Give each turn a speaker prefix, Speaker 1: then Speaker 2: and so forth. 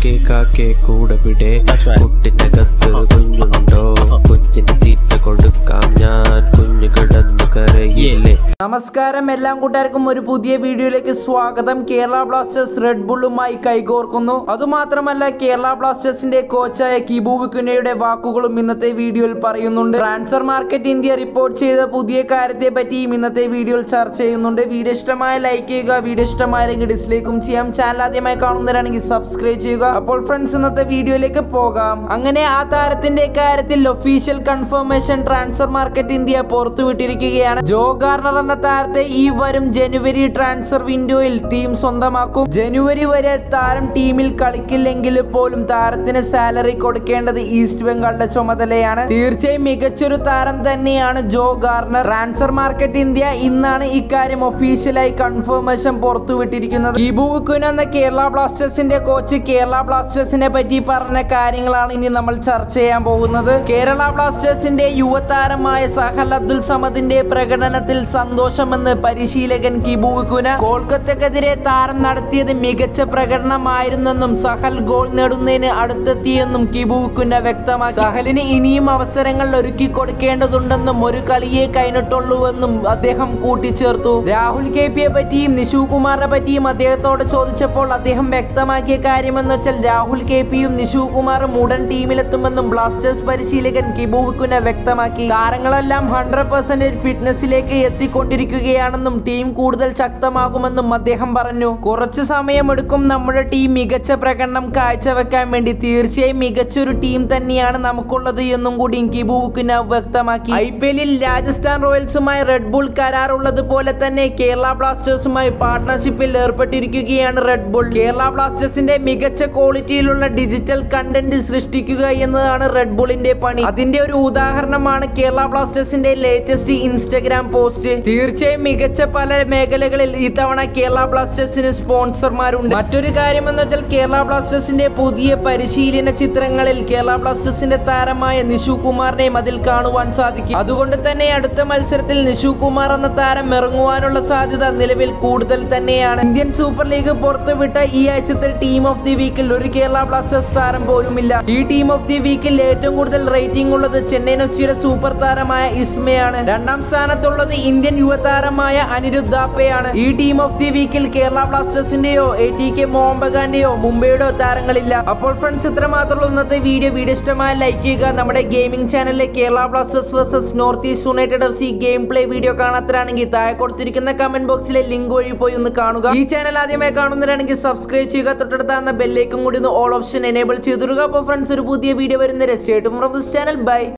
Speaker 1: കാക്കേ കാക്കേ കൂടെ വിടെ കുട്ടിനകത്തൊരു കുഞ്ഞുണ്ടോ കുഞ്ഞിന് തീറ്റ കൊടുക്കാം ഞാൻ കുഞ്ഞു കിടന്നു കരയില്ലേ
Speaker 2: നമസ്കാരം എല്ലാം കൂട്ടുകാർക്കും ഒരു പുതിയ വീഡിയോയിലേക്ക് സ്വാഗതം കേരള ബ്ലാസ്റ്റേഴ്സ് റെഡ് ബുള്ളുമായി കൈകോർക്കുന്നു അതുമാത്രമല്ല കേരള ബ്ലാസ്റ്റേഴ്സിന്റെ കോച്ചായ കിബു വിക്കുനയുടെ വാക്കുകളും ഇന്നത്തെ വീഡിയോയിൽ പറയുന്നുണ്ട് ട്രാൻസ്ഫർ മാർക്കറ്റ് ഇന്ത്യ റിപ്പോർട്ട് ചെയ്ത പുതിയ കാര്യത്തെ പറ്റിയും ഇന്നത്തെ വീഡിയോയിൽ ചർച്ച ചെയ്യുന്നുണ്ട് വീഡിയോ ഇഷ്ടമായ ലൈക്ക് ചെയ്യുക വീഡിയോ ഇഷ്ടമായെങ്കിൽ ഡിസ്ലൈക്കും ചെയ്യാം ചാനൽ ആദ്യമായി കാണുന്നവരാണെങ്കിൽ സബ്സ്ക്രൈബ് ചെയ്യുക അപ്പോൾ ഫ്രണ്ട്സ് ഇന്നത്തെ വീഡിയോയിലേക്ക് പോകാം അങ്ങനെ ആ താരത്തിന്റെ കാര്യത്തിൽ official confirmation transfer market India പുറത്തുവിട്ടിരിക്കുകയാണ് ജോ ഗാർണർ എന്ന താരത്തെ ഈ വരും ജനുവരി ട്രാൻസ്ഫർ വിൻഡോയിൽ ടീം സ്വന്തമാക്കും ജനുവരി വരെ താരം ടീമിൽ കളിക്കില്ലെങ്കിൽ പോലും താരത്തിന് സാലറി കൊടുക്കേണ്ടത് ഈസ്റ്റ് ബംഗാളിന്റെ ചുമതലയാണ് തീർച്ചയായും മികച്ചൊരു താരം തന്നെയാണ് Joe Garner transfer market India ഇന്നാണ് ഇക്കാര്യം ഒഫീഷ്യലായി കൺഫർമേഷൻ പുറത്തുവിട്ടിരിക്കുന്നത് കിബുക്കുൻ എന്ന കേരള ബ്ലാസ്റ്റേഴ്സിന്റെ കോച്ച് കേരള ബ്ലാസ്റ്റേഴ്സിനെ പറ്റി പറഞ്ഞ കാര്യങ്ങളാണ് ഇനി നമ്മൾ ചർച്ച ചെയ്യാൻ പോകുന്നത് കേരള ബ്ലാസ്റ്റേഴ്സിന്റെ യുവതാരമായ സഹൽ അബ്ദുൽ സമദിന്റെ പ്രകടനത്തിൽ സന്തോഷമെന്ന് പരിശീലകൻ കിബുക്കുന കോൽക്കത്തക്കെതിരെ താരം നടത്തിയത് മികച്ച പ്രകടനമായിരുന്നെന്നും സഹൽ ഗോൾ നേടുന്നതിന് അടുത്തെത്തിയെന്നും കിബുക്കുന വ്യക്തമാക്കി സഹലിന് ഇനിയും അവസരങ്ങൾ ഒരുക്കി കൊടുക്കേണ്ടതുണ്ടെന്നും ഒരു കളിയെ കൈനിട്ടുള്ളൂവെന്നും അദ്ദേഹം കൂട്ടിച്ചേർത്തു രാഹുൽ കെ പിയെ പറ്റിയും നിഷു കുമാറിനെ പറ്റിയും അദ്ദേഹത്തോട് ചോദിച്ചപ്പോൾ അദ്ദേഹം വ്യക്തമാക്കിയ കാര്യമെന്ന് വെച്ചാൽ രാഹുൽ കെ പിയും നിഷു കുമാറും ഉടൻ ടീമിലെത്തുമെന്നും ബ്ലാസ്റ്റേഴ്സ് പരിശീലകൻ കിബുവിക്കുന വ്യക്തമാക്കി താരങ്ങളെല്ലാം ഹൺഡ്രഡ് പെർസെന്റേജ് ഫിറ്റ്നസിലേക്ക് എത്തിക്കൊണ്ടിരിക്കുകയാണെന്നും ടീം കൂടുതൽ ശക്തമാകുമെന്നും അദ്ദേഹം പറഞ്ഞു കുറച്ചു സമയമെടുക്കും നമ്മുടെ ടീം മികച്ച പ്രകടനം കാഴ്ചവെക്കാൻ വേണ്ടി തീർച്ചയായും മികച്ചൊരു ടീം തന്നെയാണ് നമുക്കുള്ളത് എന്നും കൂടി കിബുവിക്കുന വ്യക്തമാക്കി ഐ പി എല്ലിൽ രാജസ്ഥാൻ റോയൽസുമായി റെഡ് ബുൾ കരാറുള്ളത് പോലെ തന്നെ കേരള ബ്ലാസ്റ്റേഴ്സുമായി പാർട്ട്ണർഷിപ്പിൽ ഏർപ്പെട്ടിരിക്കുകയാണ് റെഡ് ബുൾ കേരള ബ്ലാസ്റ്റേഴ്സിന്റെ മികച്ച ക്വാളിറ്റിയിലുള്ള ഡിജിറ്റൽ കണ്ടന്റ് സൃഷ്ടിക്കുക എന്നതാണ് റെഡ് ബുളിന്റെ പണി അതിന്റെ ഒരു ഉദാഹരണമാണ് കേരള ബ്ലാസ്റ്റേഴ്സിന്റെ ലേറ്റസ്റ്റ് ഇൻസ്റ്റഗ്രാം പോസ്റ്റ് തീർച്ചയായും മികച്ച പല മേഖലകളിൽ ഇത്തവണ കേരള ബ്ലാസ്റ്റേഴ്സിന് സ്പോൺസർമാരുണ്ട് മറ്റൊരു കാര്യം എന്ന് വെച്ചാൽ കേരള ബ്ലാസ്റ്റേഴ്സിന്റെ പുതിയ പരിശീലന ചിത്രങ്ങളിൽ കേരള ബ്ലാസ്റ്റേഴ്സിന്റെ താരമായ നിഷു കുമാറിനെയും അതിൽ കാണുവാൻ സാധിക്കും അതുകൊണ്ട് തന്നെ അടുത്ത മത്സരത്തിൽ നിഷു കുമാർ എന്ന താരം ഇറങ്ങുവാനുള്ള സാധ്യത നിലവിൽ കൂടുതൽ തന്നെയാണ് ഇന്ത്യൻ സൂപ്പർ ലീഗ് പുറത്തുവിട്ട ഈ ആഴ്ചത്തെ ടീം ഓഫ് ദി വീക്കിൽ ഒരു കേരള ബ്ലാസ്റ്റേഴ്സ് താരം പോലുമില്ല ഈ ടീം ഓഫ് ദി വീക്കിൽ ഏറ്റവും കൂടുതൽ റേറ്റിംഗ് ഉള്ളത് ചെന്നൈയിൻ എഫ്സിയുടെ സൂപ്പർ താരമായ ഇസ്മയാണ് രണ്ടാം സ്ഥാനത്തുള്ളത് ഇന്ത്യൻ യുവതാരമായ അനിരുദ്ധ് ദാപ്പയാണ് ഈ ടീം ഓഫ് ദി വീക്കിൽ കേരള ബ്ലാസ്റ്റേഴ്സിന്റെയോ എ ടി കെ മോഹൻ ബഗാന്റെയോ മുംബൈയുടെയോ താരങ്ങളില്ല അപ്പോൾ ഫ്രണ്ട്സ് ഇത്ര മാത്രമുള്ള ഇന്നത്തെ വീഡിയോ വീഡിയോ ഇഷ്ടമായ ലൈക്ക് ചെയ്യുക നമ്മുടെ ഗെയിമിംഗ് ചാനലിലെ Kerala Blasters versus North East United F C game play video കാണാത്തരാണെങ്കിൽ താഴെ കൊടുത്തിരിക്കുന്ന കമന്റ് ബോക്സിലെ ലിങ്ക് വഴി പോയി ഒന്ന് കാണുക ഈ ചാനൽ ആദ്യമായി കാണുന്നവരാണെങ്കിൽ സബ്സ്ക്രൈബ് ചെയ്യുക തൊട്ടടുത്താകുന്ന ബെല്ലേക്കും കൂടി ഒന്ന് ഓൾ ഓപ്ഷൻ എനേബിൾ ചെയ്തിടുക അപ്പോൾ ഫ്രണ്ട്സ് ഒരു പുതിയ വീഡിയോ വരുന്ന രസമായിട്ടും ചാനൽ ബൈ